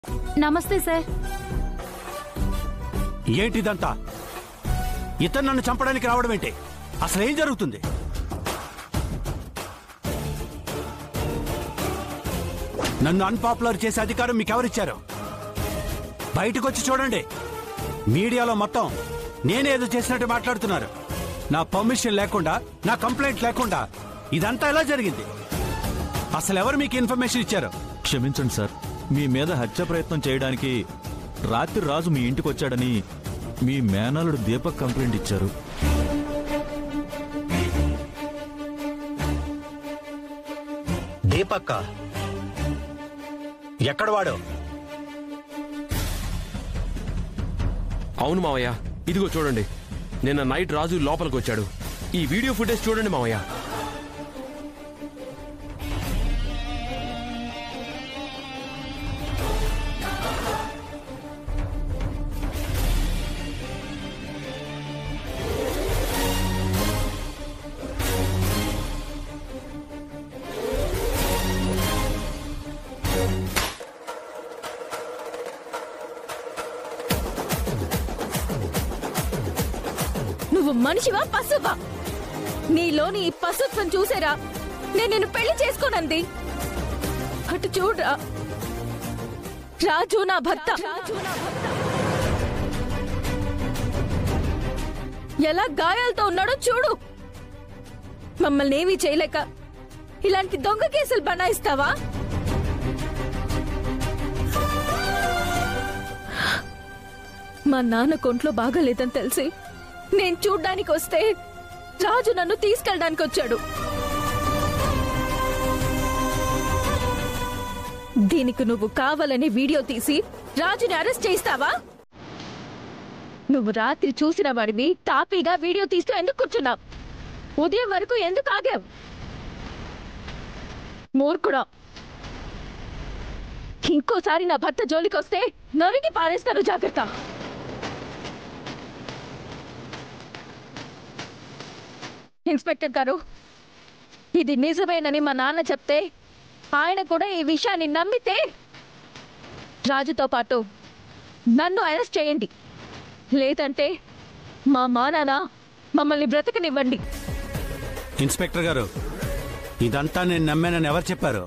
నమస్తే సార్ ఏంటిదంతా ఇతను నన్ను చంపడానికి రావడం ఏంటి అసలు ఏం జరుగుతుంది నన్ను అన్పాపులర్ చేసే అధికారం మీకెవరిచ్చారు బయటకు వచ్చి చూడండి మీడియాలో మొత్తం నేనేదో చేసినట్టు మాట్లాడుతున్నారు నా పర్మిషన్ లేకుండా నా కంప్లైంట్ లేకుండా ఇదంతా ఎలా జరిగింది అసలు ఎవరు మీకు ఇన్ఫర్మేషన్ ఇచ్చారు క్షమించండి సార్ మీ మీద హత్య ప్రయత్నం చేయడానికి రాత్రి రాజు మీ ఇంటికి వచ్చాడని మీ మేనలుడు దీపక్ కంప్లైంట్ ఇచ్చారు దీపక్క ఎక్కడ వాడు అవును మావయ్య ఇదిగో చూడండి నిన్న నైట్ రాజు లోపలికి వచ్చాడు ఈ వీడియో ఫుటేజ్ చూడండి మావయ్య నువ్వు మనిషివా పశువా నీలోని ఈ పశుత్వం చూసేరా నేను నిన్ను పెళ్లి చేసుకోనంది అటు చూడరా రాజు నా భర్త ఎలా గాయాలతో ఉన్నాడో చూడు మమ్మల్ని ఏమీ చేయలేక ఇలాంటి దొంగ కేసులు బనాయిస్తావా మా నాన్న కొంట్లో బాగాలేదని తెలిసి నేను చూడ్డానికి వస్తే రాజు నన్ను తీసుకెళ్ళడానికి వచ్చాడు దీనికి నువ్వు కావాలని వీడియో తీసి రాజుని అరెస్ట్ చేయిస్తావా నువ్వు రాత్రి చూసిన వాడివి తాపీగా వీడియో తీస్తూ ఎందుకు కూర్చున్నావు ఉదయం వరకు ఎందుకు ఆగావు మూర్ఖుడా ఇంకోసారి నా భర్త జోలికి వస్తే నరికి పారేస్తాను జాగ్రత్త ఇన్స్పెక్టర్ గారు ఇది నిజమేనని మా నాన్న చెప్తే ఆయన కూడా ఈ విషయాన్ని నమ్మితే రాజుతో పాటు నన్ను అరెస్ట్ చేయండి లేదంటే మా మా నాన్న మమ్మల్ని బ్రతకనివ్వండి ఇన్స్పెక్టర్ గారు ఇదంతా నేను నమ్మానని ఎవరు చెప్పారు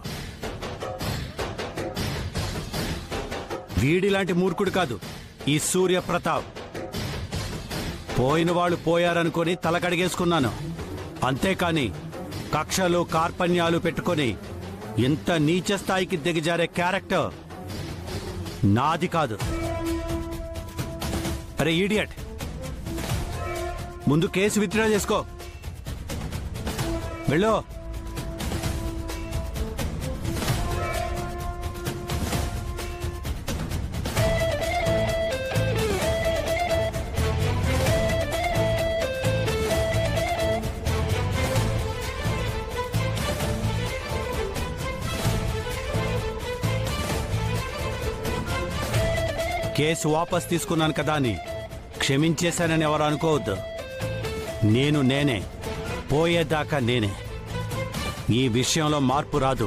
వీడిలాంటి మూర్ఖుడు కాదు ఈ సూర్య ప్రతాప్ పోయిన వాళ్ళు పోయారనుకొని తలకడిగేసుకున్నాను అంతేకాని కక్షలు కార్పణ్యాలు పెట్టుకొని ఇంత నీచ స్థాయికి దిగజారే క్యారెక్టర్ నాది కాదు అరే ఈడియట్ ముందు కేసు విత్డ్రా చేసుకో వెళ్ళు కేసు వాపస్ తీసుకున్నాను కదా అని క్షమించేశానని ఎవరు అనుకోవద్దు నేను నేనే పోయేదాకా నేనే ఈ విషయంలో మార్పు రాదు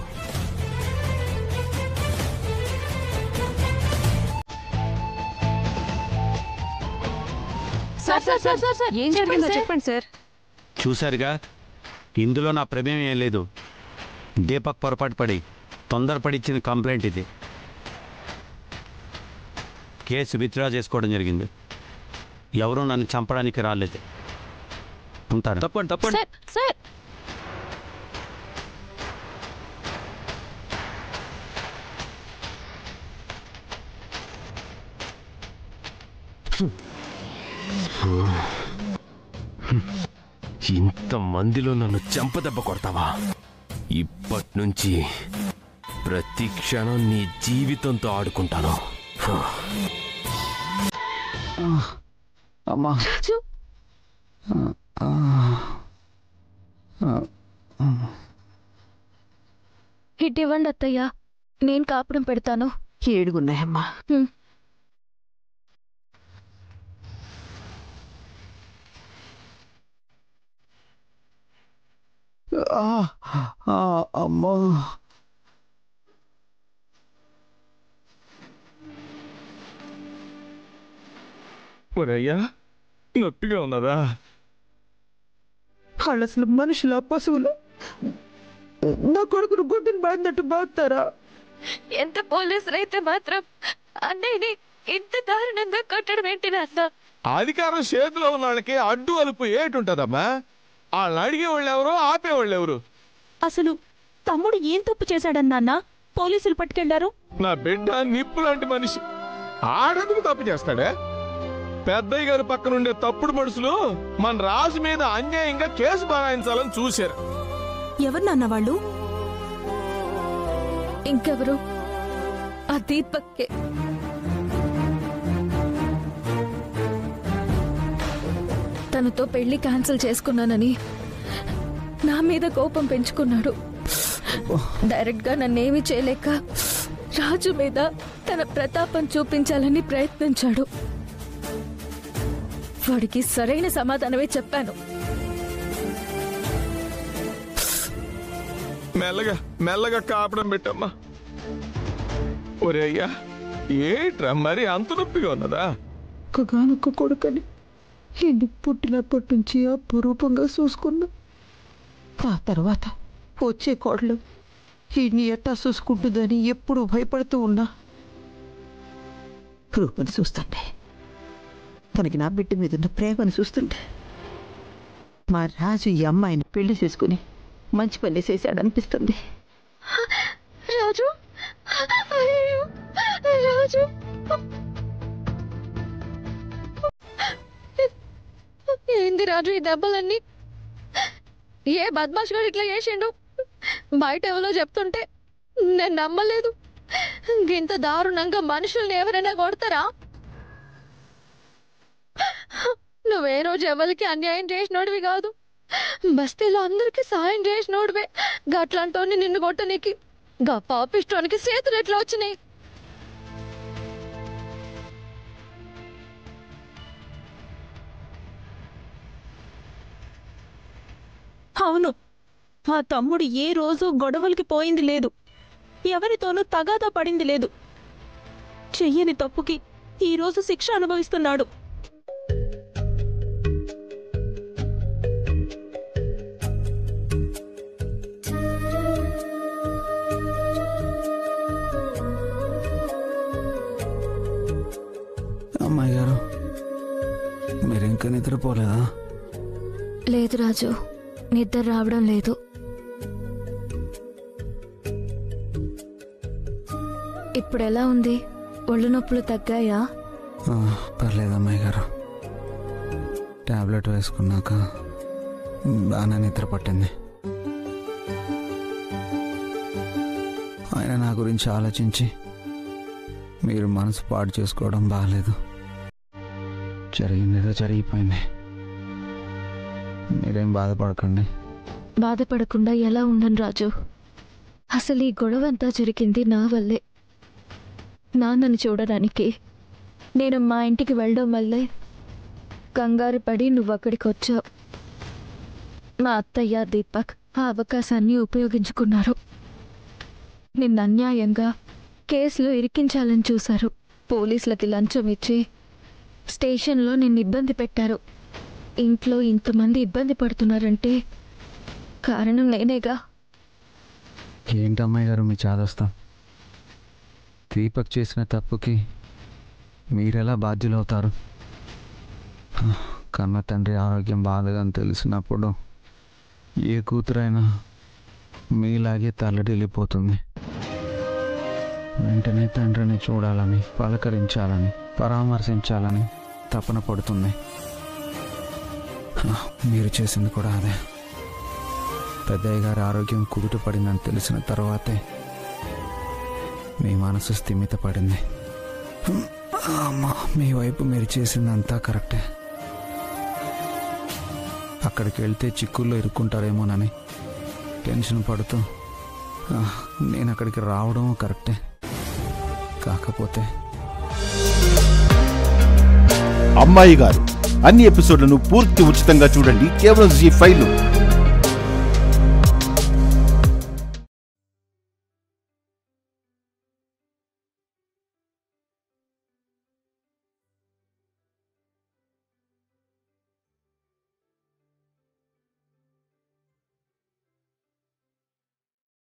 sir sir sir sir sir ఏం జరిగిందో చెప్పండి సార్ చూశారుగా ఇందులో నా ప్రమేయం ఏం లేదు దీపక్ పొరపాటు పడి తొందరపడి ఇచ్చిన కంప్లైంట్ ఇది కేసు విత్డ్రా చేసుకోవడం జరిగింది ఎవరూ నన్ను చంపడానికి రాలేదు ఉంటారు తప్పండి తప్పండి సార్ సార్ ఇంత మందిలో నన్ను చెంపదెబ్బ కొడతావా ఇప్పటి నుంచి ప్రతి క్షణం నీ జీవితంతో ఆడుకుంటాను అమ్మా రాజు ఇటు ఇవ్వండి అత్తయ్య నేను కాపురం పెడతాను ఏడుగున్నాయమ్మా హ్మ్. ఆ, ఆ, అమ్మా ఒరయ్యా నొప్పిగా ఉన్నదా వాళ్ళు అసలు మనుషుల పశువులు నా కొడుకును గుడ్డును బాధినట్టు బాగుతారా ఎంత పోలీసులు అయితే మాత్రం అన్నయ్యని ఇంత దారుణంగా కొట్టడం ఏంటి నాన్న అధికారం చేతిలో ఉన్న వాళ్ళకి అడ్డు అలుపు ఏటుంటదమ్మా వాళ్ళని అడిగే వాళ్ళు ఎవరు ఆపేవాళ్ళు ఎవరు అసలు తమ్ముడు ఏం తప్పు చేశాడన్నా పోలీసులు పట్టుకెళ్లారు నా బిడ్డ నిప్పు లాంటి మనిషి ఆడెందుకు తప్పు చేస్తాడే పెద్దయ్య గారి పక్కనుండే తప్పుడు మనుషులు మన రాజు మీద అన్యాయంగా కేసు బనాయించాలని చూశారు ఎవరు నాన్న వాళ్ళు ఇంకెవరు ఆ దీపక్కే తనతో పెళ్లి క్యాన్సిల్ చేసుకున్నానని నా మీద కోపం పెంచుకున్నాడు డైరెక్ట్ గా నన్నేమీ చేయలేక రాజు మీద తన ప్రతాపం చూపించాలని ప్రయత్నించాడు వాడికి సరైన సమాధానమే చెప్పాను మెల్లగా మెల్లగా కాపడం పెట్టమ్మా ఒరే అయ్యా ఏట్రా మరి అంత నొప్పిగా ఉన్నదా ఒక్కగానొక్క కొడుకని ఈయన్ని పుట్టినప్పటి నుంచి అపురూపంగా చూసుకున్నా ఆ తర్వాత వచ్చే కోడలు ఈయన్ని ఎట్టా చూసుకుంటుందని ఎప్పుడు భయపడుతూ ఉన్నా రూపని చూస్తుంటే తనకి నా బిడ్డ మీద ఉన్న ప్రేమను చూస్తుంటే మా రాజు ఈ అమ్మాయిని పెళ్లి చేసుకుని మంచి పని చేశాడనిపిస్తుంది రాజు అయ్యో, రాజు ఏంది రాజు ఈ దెబ్బలన్నీ ఏ బద్మాష్ గారు ఇట్లా చేసిండు బయట ఎవరో చెప్తుంటే నేను నమ్మలేదు ఇంత దారుణంగా మనుషుల్ని ఎవరైనా కొడతారా నువ్వే రోజు ఎవరికి అన్యాయం చేసినోడివి కాదు బస్తీలో అందరికి సాయం చేసినోడివే గట్లాంటోని నిన్ను కొట్టనీకి గా పాపిష్టోనికి చేతులు ఎట్లా వచ్చినాయి అవును మా తమ్ముడు ఏ రోజు గొడవలకి పోయింది లేదు ఎవరితోనూ తగాదా పడింది లేదు చెయ్యని తప్పుకి ఈ రోజు శిక్ష అనుభవిస్తున్నాడు అమ్మాయి గారు మీరు ఇంకా నిద్రపోలేదా లేదు రాజు నిద్ర రావడం లేదు ఇప్పుడు ఎలా ఉంది ఒళ్ళు నొప్పులు తగ్గాయా ఆ, పర్లేదు అమ్మాయి గారు టాబ్లెట్ వేసుకున్నాక బాగానే నిద్ర పట్టింది ఆయన నా గురించి ఆలోచించి మీరు మనసు పాడు చేసుకోవడం బాగాలేదు జరిగిందేదో జరిగిపోయింది మీరేం బాధపడకండి బాధపడకుండా ఎలా ఉండను రాజు అసలు ఈ గొడవ అంతా జరిగింది నా వల్లే నాన్నని చూడడానికి నేను మా ఇంటికి వెళ్ళడం వల్లే కంగారు పడి నువ్వు అక్కడికి వచ్చావు మా అత్తయ్య దీపక్ ఆ అవకాశాన్ని ఉపయోగించుకున్నారు నిన్ను అన్యాయంగా కేసులో ఇరికించాలని చూశారు పోలీసులకి లంచం ఇచ్చి స్టేషన్లో నిన్ను ఇబ్బంది పెట్టారు ఇంట్లో ఇంతమంది ఇబ్బంది పడుతున్నారంటే కారణం నేనేగా ఏంటమ్మాయి గారు మీ చాదస్తాం దీపక్ చేసిన తప్పుకి మీరెలా బాధ్యులవుతారు కన్న తండ్రి ఆరోగ్యం బాధగా తెలిసినప్పుడు ఏ కూతురైనా మీలాగే తల్లడిల్లిపోతుంది వెంటనే తండ్రిని చూడాలని పలకరించాలని పరామర్శించాలని తపన పడుతుంది మీరు చేసింది కూడా అదే పెద్దయ్య గారి ఆరోగ్యం కుదుట పడిందని తెలిసిన తర్వాతే మీ మనసు స్థిమిత పడింది అమ్మా మీ వైపు మీరు చేసిందంతా కరెక్టే అక్కడికి వెళ్తే చిక్కుల్లో ఇరుక్కుంటారేమోనని టెన్షన్ పడుతూ ఆ, నేను అక్కడికి రావడం కరెక్టే కాకపోతే అమ్మాయి గారు అన్ని ఎపిసోడ్లను పూర్తి ఉచితంగా చూడండి కేవలం జీ ఫైవ్ లో